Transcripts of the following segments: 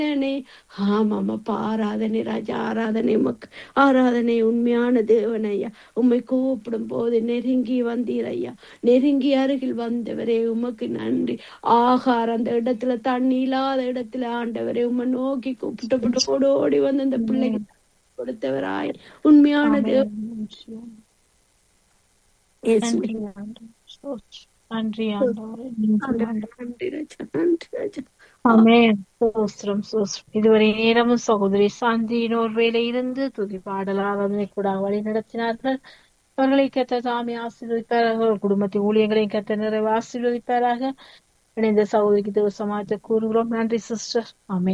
ஆராதனை ஆமாமப்பா ஆராதனை ராஜா ஆராதனை உமக்கு ஆராதனை உண்மையான தேவனையா உம்மை கூப்பிடும் போது நெருங்கி வந்தீர் ஐயா நெருங்கி அருகில் வந்தவரே உமக்கு நன்றி ஆகார் அந்த இடத்துல தண்ணி இல்லாத இடத்துல ஆண்டவரே உம்மை நோக்கி கூப்பிட்டு ஓடோடி வந்து அந்த பிள்ளைக்கு கொடுத்தவராய் உண்மையான தேவ இயேசுவே. நன்றி ஆண்டவரே. ஸ்தோத்திரம். நன்றி ஆண்டவரே. நன்றி ஆண்டவரே. நன்றி ராஜா நன்றி ராஜா ஆமென். ஸ்தோத்திரம், ஸ்தோத்திரம். இதுவரை நேரமும் சகோதரி சாந்தியின் ஒரு வேலை இருந்து துதி பாடல் ஆராதனை கூட வழி நடத்தினார்கள் அவர்களை கத்த தாமே ஆசீர்வதிப்பாராக அவர் குடும்பத்தின் ஊழியங்களையும் கத்த நிறைவு ஆசீர்வதிப்பாராக இணைந்த சகோதரிக்கு தேவசமாத்த கூறுகிறோம் நன்றி சிஸ்டர் ஆமே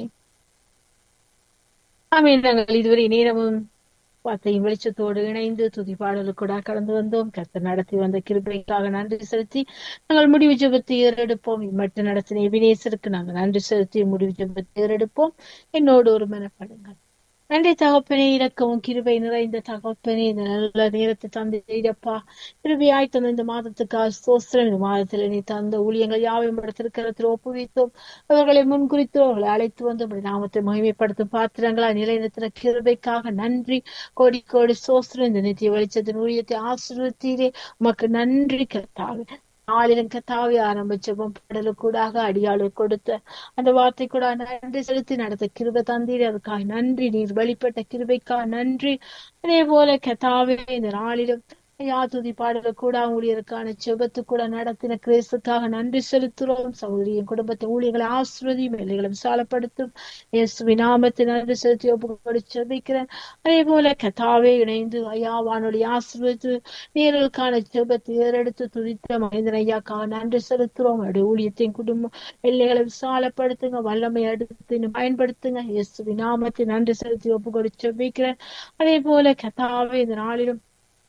ஆமே நாங்கள் இதுவரை நேரமும் வார்த்தையின் வெளிச்சத்தோடு இணைந்து துதி பாடலுக்கூட கடந்து வந்தோம் கர்த்தர் நடத்தி வந்த கிருபைக்காக நன்றி செலுத்தி நாங்கள் முடிவு ஜெபத்தை ஏறெடுப்போம் இம்மட்டு நடத்தின எபினேசருக்கு நாங்கள் நன்றி செலுத்தி முடிவு ஜெபத்தை ஏறெடுப்போம் என்னோடு ஒரு மனப்படுங்கள் நன்றி தகப்பனே இறக்கவும் கிருபை நிறைந்த தகப்பனே இந்த நல்ல நேரத்தை தந்தப்பா கிருபையாய் தந்த இந்த மாதத்துக்காக ஸ்தோத்திரம் இந்த மாதத்தில் நீ தந்த ஊழியங்கள் யாவையும் இடத்திற்கிறத்தில் ஒப்புவித்தோம் அவர்களை முன்குறித்தோம் அவர்களை அழைத்து வந்து உம்முடைய நாமத்தை மகிமைப்படுத்தும் பாத்திரங்களா நிலைநிறுத்தின கிருபைக்காக நன்றி கோடி கோடி சோஸ்திரம் இந்த நித்திய வெளிச்சத்தின் ஊழியத்தை ஆசீர்வத்தீரே உமக்கு நன்றி கர்த்தாவே நாளிலும் கத்தாவே ஆரம்பிச்ச பாடலுக்கூடாக அடியாளு கொடுத்த அந்த வார்த்தை கூட நன்றி செலுத்தி நடத்த கிருபை தந்தீர் அதுக்காக நன்றி நீர் வெளிப்பட்ட கிருபைக்காக நன்றி அதே போல கத்தாவே இந்த நாளிலும் ஐயா துதி பாடல கூட ஊழியருக்கான செபத்து கூட நடத்தின கிரேசுக்காக நன்றி செலுத்துறோம் சகோதரியின் குடும்பத்தை ஊழியர்களை ஆசிர்வதியும் எல்லைகளை விசாலப்படுத்தும் இயேசு நாமத்தை நன்றி செலுத்தி ஒப்புக்கொடு செபிக்கிறேன் அதே போல கத்தாவே இணைந்து ஐயா வானொலி ஆசிர்வதித்து நேர்களுக்கான ஜெபத்தை ஏறெடுத்து துதித்த மனிதன் ஐயாக்காக நன்றி செலுத்துறோம் அவருடைய ஊழியத்தின் குடும்பம் எல்லைகளை விசாலப்படுத்துங்க வல்லமை அடுத்து இன்னும் பயன்படுத்துங்க இயேசு நாமத்தை நன்றி செலுத்தி ஒப்புக்கொடு செபிக்கிறேன் அதே போல கத்தாவே இந்த நாளிலும்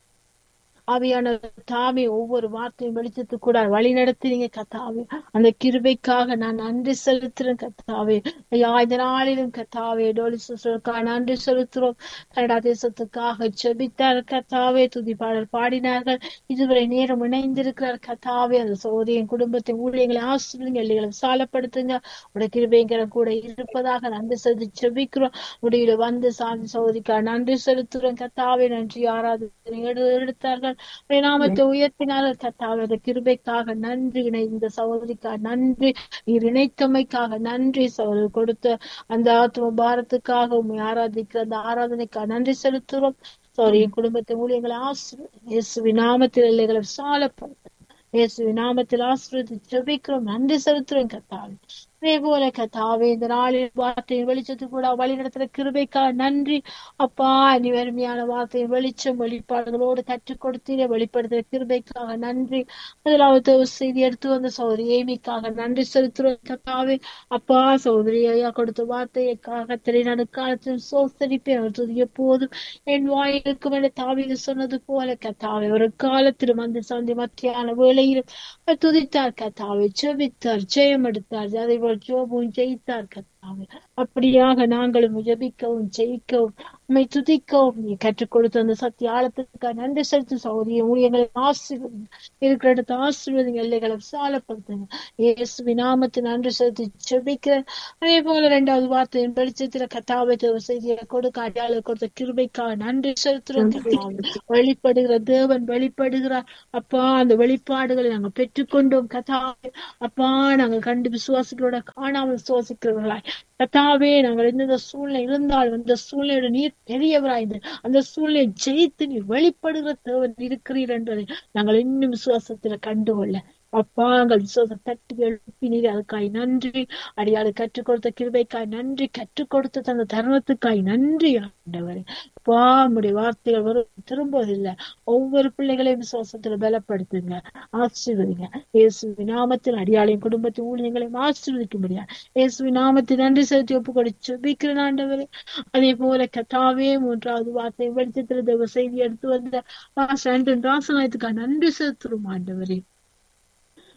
ஆவியான தாமே ஒவ்வொரு வார்த்தையும் வெளிச்சத்து கூட வழி நடத்துறீங்க கத்தாவே அந்த கிருபைக்காக நான் நன்றி செலுத்துறேன் கத்தாவே ஐயா இந்த நாளிலும் கத்தாவே டோலி சுசுக்காக நன்றி செலுத்துறோம் கனடா தேசத்துக்காக செபித்தார் கத்தாவே துதி பாடல் பாடினார்கள் இதுவரை நேரம் இணைந்திருக்கிறார் கத்தாவே அந்த சோதரியின் குடும்பத்தின் ஊழியர்களை ஆசிரியங்க எல்லைகளை விசாலப்படுத்துங்க உடைய கிருபைங்கிற கூட இருப்பதாக நன்றி செலுத்தி செபிக்கிறோம் முடிவில் வந்து சாந்தி சோதிக்கா நன்றி செலுத்துறோம் கத்தாவே நன்றி ஆராதனை எடுத்தார்கள் உடைய நாமத்தை உயர்த்தினார்கள் கத்தாவே அந்த கிருபைக்காக நன்றி இணைந்த சகோதரிக்காக நன்றி நீர் இணைத்தமைக்காக நன்றி சகோதரி கொடுத்த அந்த ஆத்ம பாரத்துக்காக உண்மை ஆராதிக்கிற அந்த ஆராதனைக்காக நன்றி செலுத்துறோம் சாரி என் குடும்பத்தின் ஊழியங்களை ஆசிரியர் இயேசுவி நாமத்தில் எல்லைகளை விசாலப்படுத்த இயேசுவி நாமத்தில் ஆசிரியத்தை ஜெபிக்கிறோம் நன்றி செலுத்துறோம் கத்தாவே அதே போல கத்தாவே இந்த நாளில் வார்த்தையின் வெளிச்சத்து கூட வழி நடத்துற கிருபைக்காக நன்றி அப்பா நீ வெறுமையான வார்த்தையின் வெளிச்சம் வெளிப்பாடுகளோடு கற்றுக் கொடுத்தீரே வெளிப்படுத்துற கிருபைக்காக நன்றி முதலாவது செய்தி எடுத்து வந்த சௌதரி ஏமிக்காக நன்றி செலுத்துறோம் கத்தாவே அப்பா சௌதரி ஐயா கொடுத்த வார்த்தையைக்காக திரைநடுக்காலத்தில் சோசரிப்பேன் அவர் துதிய போதும் என் வாயிலுக்கும் என தாவிக சொன்னது போல கத்தாவே ஒரு காலத்திலும் அந்த சந்தி மத்தியான வேளையிலும் அவர் துதித்தார் கத்தாவை செபித்தார் ஜெயம் எடுத்தார் அதே போல் ஜோபும் ஜெயித்தார் கத்தாவே அப்படியாக நாங்களும் ஜெபிக்கவும் ஜெயிக்கவும் உண்மை துதிக்கவும் நீ கற்றுக் கொடுத்த அந்த சத்திய ஆழத்துக்கு நன்றி செலுத்தும் சௌரிய ஊழியங்களை ஆசீர்வதிங்க இருக்கிற இடத்த ஆசீர்வதிங்க எல்லைகளை விசாலப்படுத்துங்க இயேசு நாமத்தை நன்றி செலுத்தி ஜெபிக்கிறேன் அதே போல இரண்டாவது வார்த்தையின் வெளிச்சத்துல கத்தாவை செய்தியை கொடுக்க அடையாளம் கொடுத்த கிருபைக்காக நன்றி செலுத்துறோம் கத்தாவை வெளிப்படுகிற தேவன் வெளிப்படுகிறார் அப்பா அந்த வெளிப்பாடுகளை நாங்கள் பெற்றுக்கொண்டோம் கத்தாவே அப்பா நாங்கள் கண்டு விசுவாசிகளோட காணாமல் விசுவாசிக்கிறவர்களாய் கத்தாவே நாங்கள் எந்த சூழ்நிலை இருந்தாலும் அந்த சூழ்நிலையோட நீர் பெரியவராய்ந்து அந்த சூழ்நிலை ஜெயித்து நீ வெளிப்படுகிற தேவன் இருக்கிறீர் என்பதை நாங்கள் இன்னும் விசுவாசத்துல கண்டுகொள்ள அப்பா எங்கள் விசுவாசம் தட்டி எழுப்பினீர் அதுக்காய் நன்றி அடியாளு கற்றுக் கொடுத்த கிருபைக்காய் நன்றி கற்றுக் கொடுத்த தந்த தருணத்துக்காய் நன்றி ஆண்டவரே அப்பா நம்முடைய வார்த்தைகள் வரும் திரும்பவில்லை ஒவ்வொரு பிள்ளைகளையும் விசுவாசத்துல பலப்படுத்துங்க ஆசீர்வதிங்க இயேசு நாமத்தில் அடியாளையும் குடும்பத்தின் ஊழியங்களையும் ஆசீர்வதிக்க முடியாது இயேசு நாமத்தில் நன்றி செலுத்தி ஒப்பு கொடுத்து ஜெபிக்கிறேன் ஆண்டவரே அதே போல கத்தாவே மூன்றாவது வார்த்தை வெளிச்சத்துல தேவ செய்தி எடுத்து வந்த ராசன் ராசனாயத்துக்காக நன்றி செலுத்துறோம் ஆண்டவரே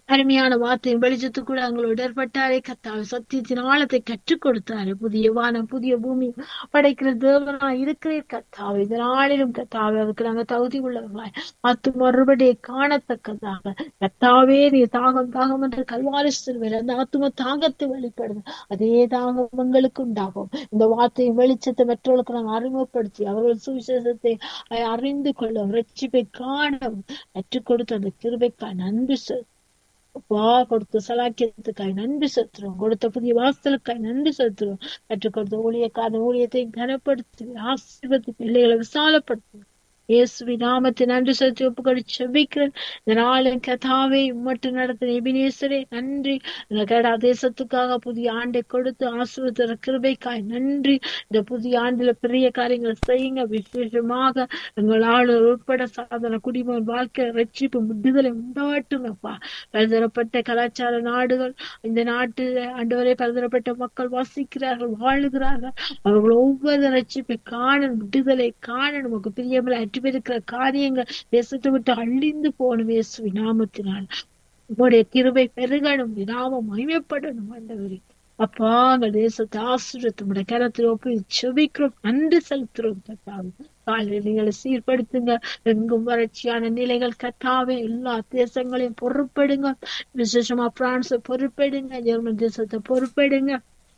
அருமையான வார்த்தையின் வெளிச்சத்து கூட அவங்களோட இடர்பட்டாரே கத்தாவை சத்தியத்தின் ஆழத்தை கற்றுக் கொடுத்தாரு புதிய வானம் புதிய பூமி படைக்கிற தேவனா இருக்கிற கத்தாவை இந்த நாளிலும் கத்தாவை அதுக்கு நாங்க தகுதி உள்ளவர்களாய் மத்து மறுபடியும் காணத்தக்கதாக கத்தாவே நீ தாகம் தாகம் என்று கல்வாரி சிறுவையில் அந்த ஆத்தும தாகத்தை வெளிப்படுது அதே தாகம் எங்களுக்கு உண்டாகும் இந்த வார்த்தையின் வெளிச்சத்தை மற்றவர்களுக்கு நாங்கள் அறிமுகப்படுத்தி அவர்கள் சுவிசேஷத்தை அறிந்து கொள்ளும் ரட்சிப்பை காணவும் கற்றுக் கொடுத்த அந்த கிருபைக்காய் நன்றி சொல் வா கொடுத்த சலாக்கியத்துக்காய் நன்றி செலுத்துறோம் கொடுத்த புதிய வாசலுக்காய் நன்றி செலுத்துறோம் கற்றுக் கொடுத்த ஊழியக்கான ஊழியத்தை கனப்படுத்தி ஆசீர்வதி பிள்ளைகளை விசாலப்படுத்தும் இயேசுவி நாமத்தை நன்றி செலுத்தி ஒப்புக்கொடு செபிக்கிறேன் இந்த நாளின் கதாவை மட்டும் நடத்தின எபினேசரே நன்றி இந்த கடா தேசத்துக்காக புதிய ஆண்டை கொடுத்து ஆசிர்வதிற கிருபைக்காய் நன்றி இந்த புதிய ஆண்டுல பெரிய காரியங்கள் செய்யுங்க விசேஷமாக எங்கள் ஆளுநர் உட்பட சாதன குடிமகன் வாழ்க்கை ரட்சிப்பு விடுதலை உண்டாட்டுங்கப்பா பலதரப்பட்ட கலாச்சார நாடுகள் இந்த நாட்டில் ஆண்டவரை பலதரப்பட்ட மக்கள் வசிக்கிறார்கள் வாழுகிறார்கள் அவர்கள் ஒவ்வொரு ரட்சிப்பை காணணும் விடுதலை காணணும் நமக்கு பிரியமில்லை அற்றுப்பெருக்கிற காரியங்கள் தேசத்தை விட்டு அழிந்து போகணும் இயேசு நாமத்தினால் உங்களுடைய கிருபை பெருகணும் நாமம் மகிமைப்படணும் ஆண்டவரே அப்பா எங்கள் தேசத்தை ஆசிரியத்து உடைய கரத்தில் ஒப்பி செபிக்கிறோம் நன்றி செலுத்துறோம் கத்தாவே காலையில் நீங்களை சீர்படுத்துங்க எங்கும் வறட்சியான நிலைகள் கத்தாவே எல்லா தேசங்களையும் பொறுப்பெடுங்க விசேஷமா பிரான்ஸை பொறுப்பெடுங்க ஜெர்மன் தேசத்தை பொறுப்பெடுங்க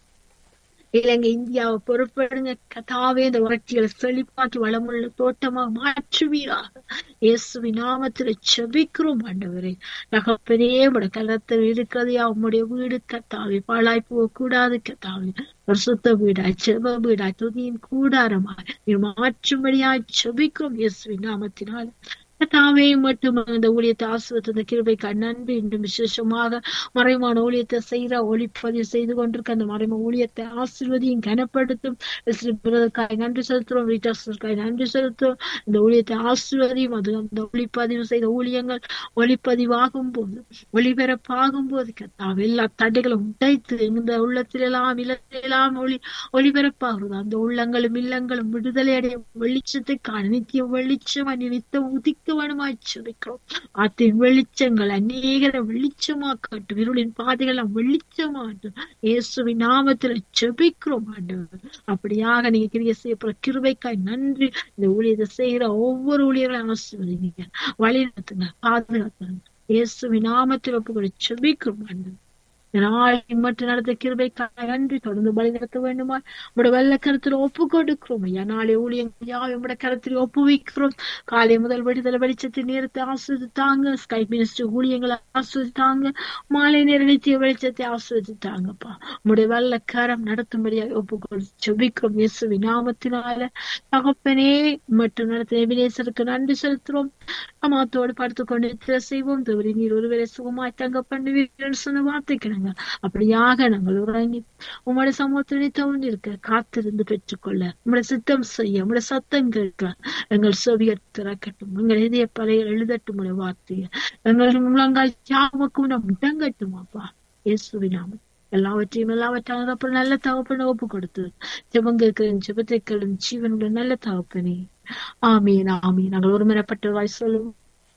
இலங்கை இந்தியாவை பொறுப்படுங்க கதாவே இந்த வறட்சிகளை செழிப்பாக்கி வளமுள்ள தோட்டமாக மாற்றுவீராக இயேசுவி நாமத்துல செபிக்கிறோம் ஆண்டவரே நகப்பெரிய உடைய கலத்தில் இருக்கிறதையா உம்முடைய வீடு கத்தாவே பாழாய் போக கூடாது கத்தாவே பரிசுத்த வீடாய் செப வீடாய் துதியின் கூடாரமாய் நீ மாற்றும்படியாய் செபிக்கிறோம் இயேசுவி நாமத்தினால தாவே மட்டும் அந்த ஊழியத்தை ஆசிரியத்த கிருபைக்கு நன்றி இன்றும் விசேஷமாக மறைமான ஊழியத்தை செய்கிற ஒளிப்பதிவு செய்து கொண்டிருக்க அந்த மறைம ஊழியத்தை ஆசிர்வதியும் கனப்படுத்தும் பிரதற்காய் நன்றி செலுத்துறோம் ரீட்டாஸ்டருக்காய் நன்றி செலுத்துறோம் இந்த ஊழியத்தை ஆசிர்வதியும் அது அந்த ஒளிப்பதிவு செய்த ஊழியங்கள் ஒளிப்பதிவாகும் போது ஒளிபரப்பாகும் போது கத்தாவே எல்லா தடைகளும் உடைத்து இந்த உள்ளத்திலெல்லாம் இல்லத்திலெல்லாம் ஒளி ஒளிபரப்பாகிறது அந்த உள்ளங்களும் இல்லங்களும் விடுதலை அடைய வெளிச்சத்தை காண நித்திய வெளிச்சம் நினைத்த உதிக்க வேணுமாய் செபிக்கிறோம் ஆத்தின் வெளிச்சங்கள் அநேகரை வெளிச்சமாக்கட்டும் இருளின் பாதைகள் வெளிச்சமாட்டும் இயேசுவின் நாமத்துல செபிக்கிறோம் ஆண்டவர் அப்படியாக நீங்க கிரிய செய்யப்படுற கிருபைக்காய் நன்றி இந்த ஊழியத்தை செய்யற ஒவ்வொரு ஊழியர்களும் ஆசிர்வதிங்க வழி நடத்துங்க பாதுகாத்துங்க இயேசுவின் நாமத்தில் ஒப்புக்கொடு செபிக்கிறோம் ஆண்டவர் நாளை மட்டும் நடத்த கிருபைக்காக நன்றி தொடர்ந்து பலி நடத்த வேண்டுமா உங்களோட வெள்ள கருத்துல ஒப்பு கொடுக்கிறோம் ஐயா நாளை ஊழியங்கள் யாவை உங்களோட கருத்தில் ஒப்புவிக்கிறோம் காலை முதல் விடுதலை வெளிச்சத்தை நேரத்தை ஆஸ்வதித்தாங்க ஸ்கை மினிஸ்டர் ஊழியங்களை ஆஸ்வதித்தாங்க மாலை நேர நித்திய வெளிச்சத்தை ஆஸ்வதித்தாங்கப்பா உங்களுடைய வெள்ள கரம் நடத்தும்படியாக ஒப்பு கொடு செபிக்கிறோம் இயேசுவி நாமத்தினால தகப்பனே மற்றும் நடத்த எபினேசருக்கு நன்றி செலுத்துறோம் அம்மாத்தோடு படுத்துக்கொண்டு நித்திர செய்வோம் தவறி நீர் ஒருவரை சுகமாய் தங்க பண்ணுவீர்கள் சொன்ன வார்த்தைக்கு அப்படியாக நாங்கள் உறங்கி உங்களுடைய சமூகத்திலே தவறு இருக்க காத்திருந்து பெற்றுக்கொள்ள உங்களுடைய சித்தம் செய்ய உங்களுடைய சத்தம் கேட்க எங்கள் செவியர் திறக்கட்டும் எங்கள் இதய பலையில் எழுதட்டும் உடைய வார்த்தையை எங்கள் முழங்கால் யாவுக்கும் நம் இடங்கட்டும் அப்பா இயேசுவினாம எல்லாவற்றையும் எல்லாவற்றாலும் அப்புறம் நல்ல தகப்பனை ஒப்பு கொடுத்து ஜெபம் கேட்கிறேன் ஜெபத்தை கேளும் ஜீவனுடைய நல்ல தகப்பனே ஆமீன் ஆமீன் நாங்கள் ஒருமனப்பட்டவாய் சொல்லுவோம்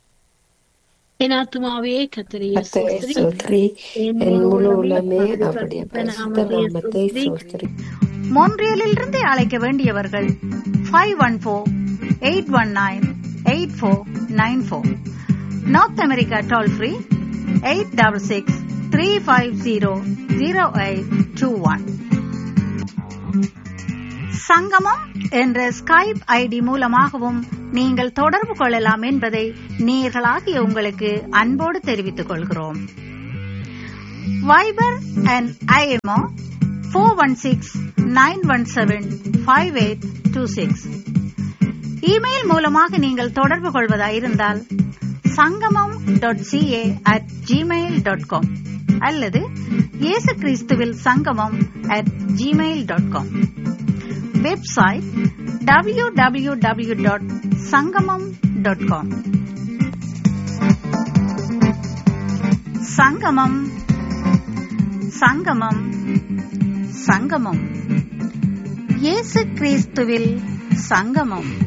என் ஆத்துமாவே கத்தரையே கர்த்தரை ஸ்தோத்திரி. என் முழு உள்ளமே அவருடைய பரிசுத்த நாமத்தை ஸ்தோத்திரி. மோன்றியலிலிருந்து அழைக்க வேண்டியவர்கள் five one four eight one nine eight four nine four North America toll free eight double six three five zero zero eight two one Sangamam என்ற ஸ்கைப் ஐடி மூலமாகவும் நீங்கள் தொடர்பு கொள்ளலாம் என்பதை நேர்களாகிய உங்களுக்கு அன்போடு தெரிவித்துக் கொள்கிறோம் Viber and IMO four one six nine one seven five eight two six email மூலமாக நீங்கள் தொடர்பு கொள்வதாயிருந்தால் Sangamam dot CA at Gmail dot com அல்லது இயேசு கிறிஸ்துவில் Sangamam at Gmail dot com website W W W dot Sangamam dot com Sangamam Sangamam சங்கமம் இயேசு கிறிஸ்துவில் சங்கமம்